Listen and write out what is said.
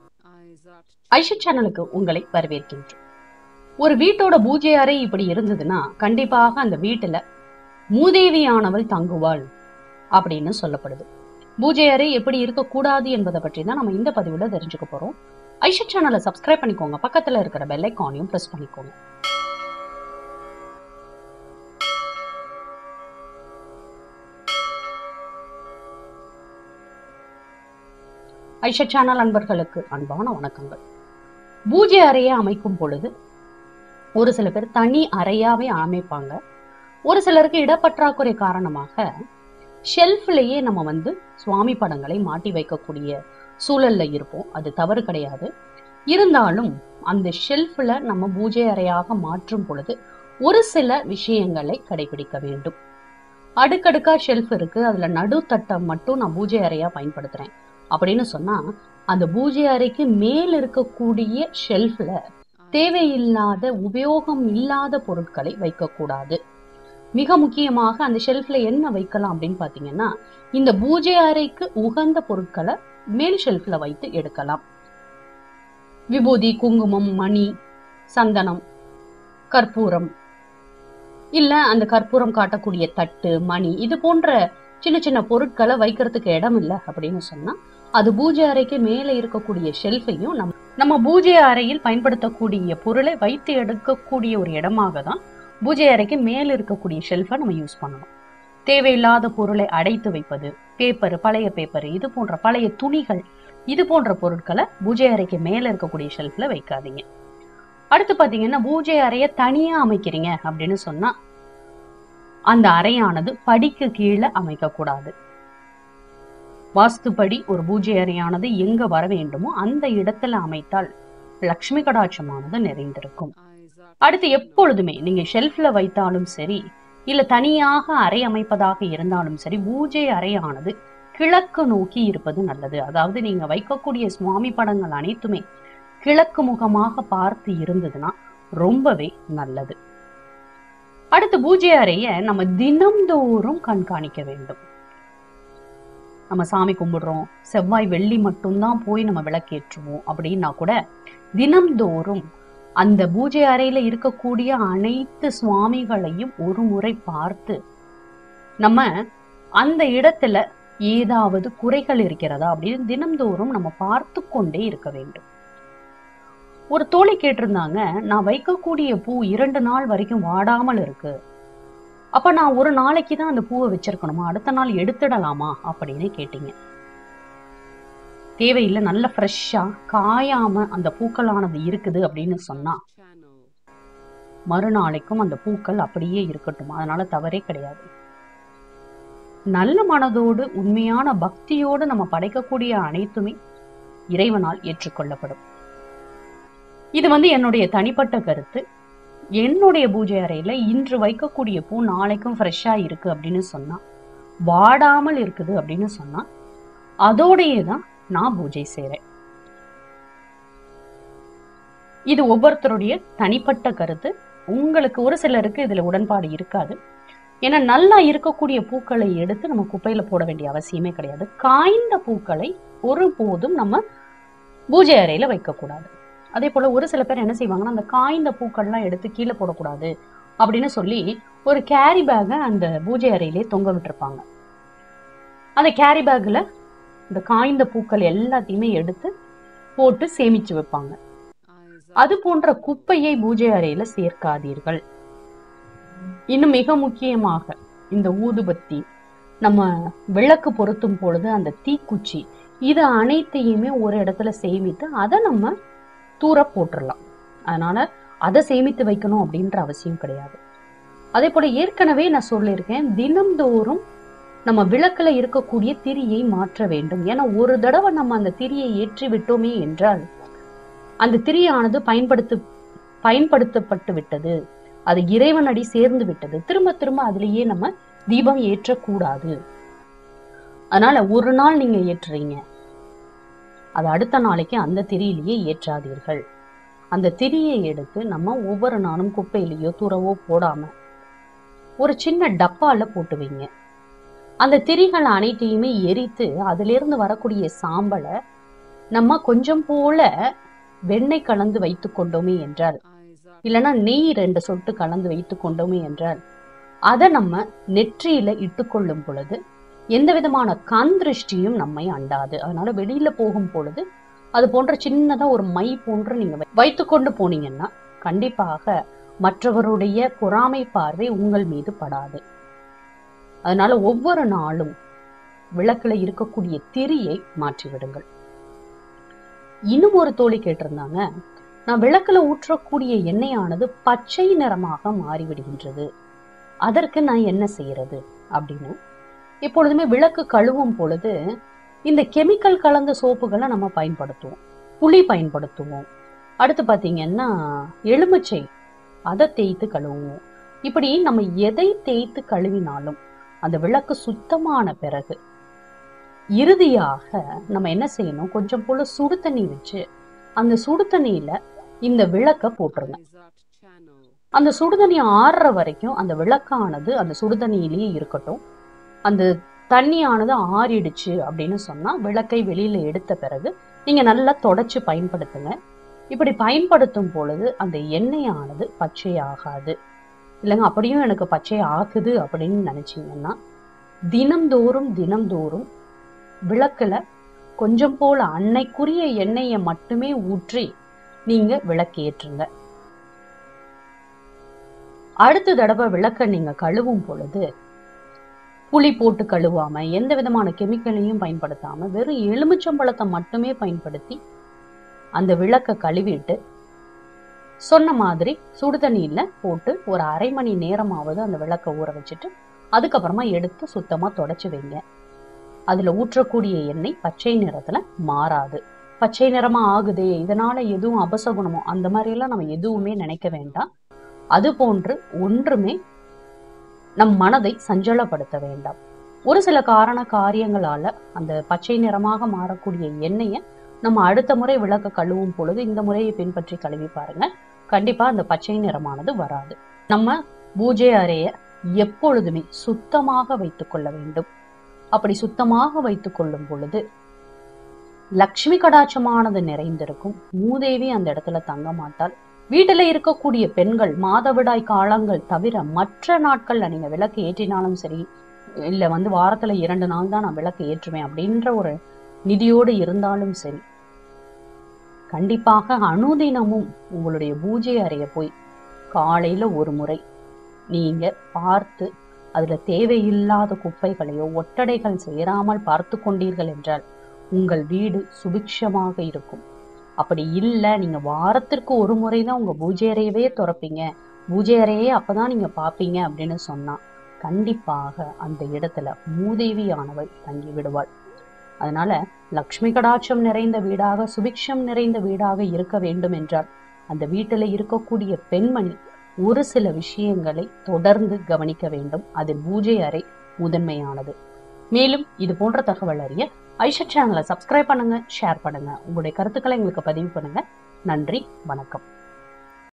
ஐஷா சேனலுக்கு உங்களை வரவேற்கின்றோம் ஒரு வீட்டோட பூஜை அறை இப்படி இருந்ததுன்னா கண்டிப்பாக அந்த வீட்டுல மூதேவியானவள் தங்குவாள் அப்படின்னு சொல்லப்படுது பூஜை அறை எப்படி இருக்கக்கூடாது என்பதை பற்றி தான் நம்ம இந்த பதிவுல தெரிஞ்சுக்க போறோம் ஐஷா சேனலை சப்ஸ்கிரைப் பண்ணிக்கோங்க பக்கத்துல இருக்கிற பெல் ஐக்கானையும் பிரஸ் பண்ணிக்கோங்க ஐஷா சேனல் அன்பர்களுக்கு அன்பான வணக்கங்கள் பூஜை அறையை அமைக்கும் பொழுது ஒரு சில பேர் தனி அறையாவே அமைப்பாங்க ஒரு சிலருக்கு இடப்பற்றாக்குறை காரணமாக ஷெல்ஃப்லயே நம்ம வந்து சுவாமி படங்களை மாட்டி வைக்கக்கூடிய சூழல்ல இருப்போம் அது தவறு கிடையாது இருந்தாலும் அந்த ஷெல்ஃப்ல நம்ம பூஜை அறையாக மாற்றும் பொழுது ஒரு சில விஷயங்களை கடைபிடிக்க வேண்டும் அடுக்கடுக்கா ஷெல்ஃப் இருக்கு அதுல நடுத்தட்டை மட்டும் நான் பூஜை அறையா பயன்படுத்துறேன் அப்படின்னு சொன்னா அந்த பூஜை அறைக்கு மேல் இருக்கக்கூடிய ஷெல்ஃப்ல தேவையில்லாத உபயோகம் இல்லாத பொருட்களை வைக்கக்கூடாது மிக முக்கியமாக அந்த ஷெல்ஃப்ல என்ன வைக்கலாம் அப்படின்னு பாத்தீங்கன்னா இந்த பூஜை அறைக்கு உகந்த பொருட்களை மேல் ஷெல்ஃப்ல வைத்து எடுக்கலாம் விபூதி குங்குமம் மணி சந்தனம் கற்பூரம் இல்ல அந்த கற்பூரம் காட்டக்கூடிய தட்டு மணி இது போன்ற சின்ன சின்ன பொருட்களை வைக்கிறதுக்கு இடம் இல்லை அப்படின்னு சொன்னா அது பூஜை அறைக்கு மேலே இருக்கக்கூடிய ஷெல்ஃபையும் நம்ம நம்ம பூஜை அறையில் பயன்படுத்தக்கூடிய பொருளை வைத்து எடுக்கக்கூடிய ஒரு இடமாக தான் பூஜை அறைக்கு மேல இருக்கக்கூடிய ஷெல்ஃபை நம்ம யூஸ் பண்ணணும் தேவையில்லாத பொருளை அடைத்து வைப்பது பேப்பர் பழைய பேப்பர் இது போன்ற பழைய துணிகள் இது போன்ற பொருட்களை பூஜை அறைக்கு மேல இருக்கக்கூடிய ஷெல்ஃப்ல வைக்காதீங்க அடுத்து பாத்தீங்கன்னா பூஜை அறையை தனியா அமைக்கிறீங்க அப்படின்னு சொன்னா அந்த அறையானது படிக்கு கீழே அமைக்க கூடாது வாஸ்துப்படி ஒரு பூஜை அறையானது எங்க வர வேண்டுமோ அந்த இடத்துல அமைத்தால் லக்ஷ்மி கடாட்சமானது நிறைந்திருக்கும் அடுத்து எப்பொழுதுமே நீங்க ஷெல்ஃப்ல வைத்தாலும் சரி இல்ல தனியாக அறை அமைப்பதாக இருந்தாலும் சரி பூஜை அறையானது கிழக்கு நோக்கி இருப்பது நல்லது அதாவது நீங்க வைக்கக்கூடிய சுவாமி படங்கள் அனைத்துமே கிழக்கு முகமாக பார்த்து இருந்ததுன்னா ரொம்பவே நல்லது அடுத்து பூஜை அறைய நம்ம தினம்தோறும் கண்காணிக்க வேண்டும் நம்ம சாமி கும்பிடுறோம் செவ்வாய் வெள்ளி மட்டும்தான் போய் நம்ம விளக்கேற்றுவோம் அப்படின்னா கூட தினம்தோறும் அந்த பூஜை அறையில இருக்கக்கூடிய அனைத்து சுவாமிகளையும் ஒரு முறை பார்த்து நம்ம அந்த இடத்துல ஏதாவது குறைகள் இருக்கிறதா அப்படின்னு தினம்தோறும் நம்ம பார்த்து கொண்டே இருக்க வேண்டும் ஒரு தோழி கேட்டிருந்தாங்க நான் வைக்கக்கூடிய பூ இரண்டு நாள் வரைக்கும் வாடாமல் இருக்கு அப்ப நான் ஒரு நாளைக்கு தான் அந்த பூவை வச்சிருக்கணுமா அடுத்த நாள் எடுத்துடலாமா அப்படின்னு கேட்டீங்க தேவையில்லை நல்ல ஃப்ரெஷ்ஷா காயாம அந்த பூக்களானது இருக்குது அப்படின்னு சொன்னா மறுநாளைக்கும் அந்த பூக்கள் அப்படியே இருக்கட்டும் அதனால தவறே கிடையாது நல்ல மனதோடு உண்மையான பக்தியோடு நம்ம படைக்கக்கூடிய அனைத்துமே இறைவனால் ஏற்றுக்கொள்ளப்படும் இது வந்து என்னுடைய தனிப்பட்ட கருத்து என்னுடைய பூஜை அறையில இன்று வைக்கக்கூடிய பூ நாளைக்கும் ஃப்ரெஷ்ஷா இருக்கு அப்படின்னு சொன்னா வாடாமல் இருக்குது அப்படின்னு சொன்னா அதோடையே தான் நான் பூஜை செய்றேன் இது ஒவ்வொருத்தருடைய தனிப்பட்ட கருத்து உங்களுக்கு ஒரு சிலருக்கு இதுல உடன்பாடு இருக்காது ஏன்னா நல்லா இருக்கக்கூடிய பூக்களை எடுத்து நம்ம குப்பையில போட வேண்டிய அவசியமே கிடையாது காய்ந்த பூக்களை ஒருபோதும் நம்ம பூஜை அறையில வைக்கக்கூடாது அதே போல ஒரு சில பேர் என்ன செய்வாங்கன்னா அந்த காய்ந்த பூக்கள்லாம் எடுத்து கீழே போடக்கூடாது அப்படின்னு சொல்லி ஒரு கேரி பேக்கை அந்த பூஜை அறையிலே தொங்க விட்டுருப்பாங்க அந்த கேரி பேக்ல இந்த காய்ந்த பூக்கள் எல்லாத்தையுமே எடுத்து போட்டு சேமிச்சு வைப்பாங்க அது போன்ற குப்பையை பூஜை அறையில சேர்க்காதீர்கள் இன்னும் மிக முக்கியமாக இந்த ஊதுபத்தி நம்ம விளக்கு பொருத்தும் பொழுது அந்த தீக்குச்சி இது அனைத்தையுமே ஒரு இடத்துல சேமித்து அதை நம்ம தூர போட்டுடலாம் அதனால அதை சேமித்து வைக்கணும் அப்படின்ற அவசியம் கிடையாது அதே போல ஏற்கனவே நான் சொல்லியிருக்கேன் தினம்தோறும் நம்ம விளக்குல இருக்கக்கூடிய திரியை மாற்ற வேண்டும் ஏன்னா ஒரு தடவை நம்ம அந்த திரியை ஏற்றி விட்டோமே என்றால் அந்த திரியானது பயன்படுத்த பயன்படுத்தப்பட்டு விட்டது அது இறைவனடி சேர்ந்து விட்டது திரும்ப திரும்ப அதுலயே நம்ம தீபம் ஏற்றக்கூடாது அதனால ஒரு நாள் நீங்க ஏற்றுறீங்க அது அடுத்த நாளைக்கு அந்த திரியிலேயே ஏற்றாதீர்கள் அந்த திரியை எடுத்து நம்ம ஒவ்வொரு நாளும் குப்பையிலேயோ துறவோ போடாம ஒரு சின்ன டப்பால போட்டு வைங்க அந்த திரிகள் அனைத்தையுமே எரித்து அதிலிருந்து வரக்கூடிய சாம்பலை நம்ம கொஞ்சம் போல வெண்ணெய் கலந்து வைத்துக் கொண்டோமே என்றால் இல்லைன்னா நெய் ரெண்டு சொட்டு கலந்து வைத்துக் கொண்டோமே என்றால் அதை நம்ம நெற்றியில இட்டுக்கொள்ளும் பொழுது எந்த விதமான கண் திருஷ்டியும் நம்மை அண்டாது அதனால வெளியில போகும் பொழுது அது போன்ற சின்னதா ஒரு மை போன்று நீங்க வை- வைத்துக்கொண்டு போனீங்கன்னா கண்டிப்பாக மற்றவருடைய பொறாமை பார்வை உங்கள் மீது படாது அதனால ஒவ்வொரு நாளும் விளக்குல இருக்கக்கூடிய திரியை மாற்றி விடுங்கள் இன்னும் ஒரு தோழி கேட்டிருந்தாங்க நான் விளக்குல ஊற்றக்கூடிய எண்ணெயானது பச்சை நிறமாக மாறிவிடுகின்றது அதற்கு நான் என்ன செய்யறது அப்படின்னு எப்பொழுதுமே விளக்கு கழுவும் பொழுது இந்த கெமிக்கல் கலந்த சோப்புகளை நம்ம பயன்படுத்துவோம் புளி பயன்படுத்துவோம் அடுத்து பாத்தீங்கன்னா எலுமிச்சை அதை தேய்த்து கழுவுவோம் இப்படி நம்ம எதை தேய்த்து கழுவினாலும் அந்த விளக்கு சுத்தமான பிறகு இறுதியாக நம்ம என்ன செய்யணும் கொஞ்சம் போல சுடு தண்ணி வச்சு அந்த சுடு தண்ணியில இந்த விளக்க போட்டுருங்க அந்த சுடுதண்ணி ஆறுற வரைக்கும் அந்த விளக்கானது அந்த சுடுதண்ணியிலேயே இருக்கட்டும் அந்த தண்ணியானது ஆறிடுச்சு அப்படின்னு சொன்னா விளக்கை வெளியில எடுத்த பிறகு நீங்க நல்லா தொடச்சு பயன்படுத்துங்க இப்படி பயன்படுத்தும் பொழுது அந்த எண்ணெயானது பச்சையாகாது இல்லைங்க அப்படியும் எனக்கு பச்சை ஆகுது அப்படின்னு நினைச்சீங்கன்னா தினம்தோறும் தினம்தோறும் விளக்குல கொஞ்சம் போல அன்னைக்குரிய எண்ணெயை மட்டுமே ஊற்றி நீங்க விளக்கேற்றுங்க அடுத்த தடவை விளக்க நீங்க கழுவும் பொழுது புளி போட்டு கழுவாம எந்த விதமான கெமிக்கலையும் பயன்படுத்தாம வெறும் எலுமிச்சம்பழத்தை மட்டுமே பயன்படுத்தி அந்த விளக்க கழுவிட்டு சொன்ன மாதிரி சுடு தண்ணியில போட்டு ஒரு அரை மணி நேரமாவது அந்த விளக்க ஊற வச்சுட்டு அதுக்கப்புறமா எடுத்து சுத்தமா தொடச்சு வைங்க அதுல ஊற்றக்கூடிய எண்ணெய் பச்சை நிறத்துல மாறாது பச்சை நிறமா ஆகுதே இதனால எதுவும் அபசகுணமோ அந்த மாதிரி எல்லாம் நம்ம எதுவுமே நினைக்க வேண்டாம் அது போன்று ஒன்றுமே நம் மனதை சஞ்சலப்படுத்த வேண்டாம் ஒரு சில காரண காரியங்களால அந்த பச்சை நிறமாக மாறக்கூடிய எண்ணெயை நம்ம அடுத்த முறை விளக்க கழுவும் பொழுது இந்த முறையை பின்பற்றி கழுவி பாருங்க கண்டிப்பா அந்த பச்சை நிறமானது வராது நம்ம பூஜை அறைய எப்பொழுதுமே சுத்தமாக வைத்துக் கொள்ள வேண்டும் அப்படி சுத்தமாக வைத்துக் கொள்ளும் பொழுது லக்ஷ்மி கடாட்சமானது நிறைந்திருக்கும் மூதேவி அந்த இடத்துல தங்க மாட்டாள் வீட்டுல இருக்கக்கூடிய பெண்கள் மாதவிடாய் காலங்கள் தவிர மற்ற நாட்கள்ல நீங்க விளக்கு ஏற்றினாலும் சரி இல்ல வந்து வாரத்துல இரண்டு நாள் தான் நான் விளக்கு ஏற்றுவேன் அப்படின்ற ஒரு நிதியோடு இருந்தாலும் சரி கண்டிப்பாக அனுதினமும் உங்களுடைய பூஜை அறைய போய் காலையில ஒரு முறை நீங்க பார்த்து அதுல தேவையில்லாத குப்பைகளையோ ஒட்டடைகள் சேராமல் பார்த்து கொண்டீர்கள் என்றால் உங்கள் வீடு சுபிக்ஷமாக இருக்கும் அப்படி இல்லை நீங்க வாரத்திற்கு ஒரு முறை தான் உங்க பூஜை அறையவே திறப்பீங்க பூஜை அறையே அப்பதான் நீங்க பாப்பீங்க அப்படின்னு சொன்னா கண்டிப்பாக அந்த இடத்துல மூதேவியானவள் தங்கி விடுவாள் அதனால லக்ஷ்மி கடாட்சம் நிறைந்த வீடாக சுபிக்ஷம் நிறைந்த வீடாக இருக்க வேண்டும் என்றால் அந்த வீட்டில் இருக்கக்கூடிய பெண்மணி ஒரு சில விஷயங்களை தொடர்ந்து கவனிக்க வேண்டும் அதில் பூஜை அறை முதன்மையானது மேலும் இது போன்ற தகவல் அறிய ஐஷா சேனலை சப்ஸ்கிரைப் பண்ணுங்க ஷேர் பண்ணுங்க உங்களுடைய கருத்துக்களை எங்களுக்கு பதிவு பண்ணுங்க நன்றி வணக்கம்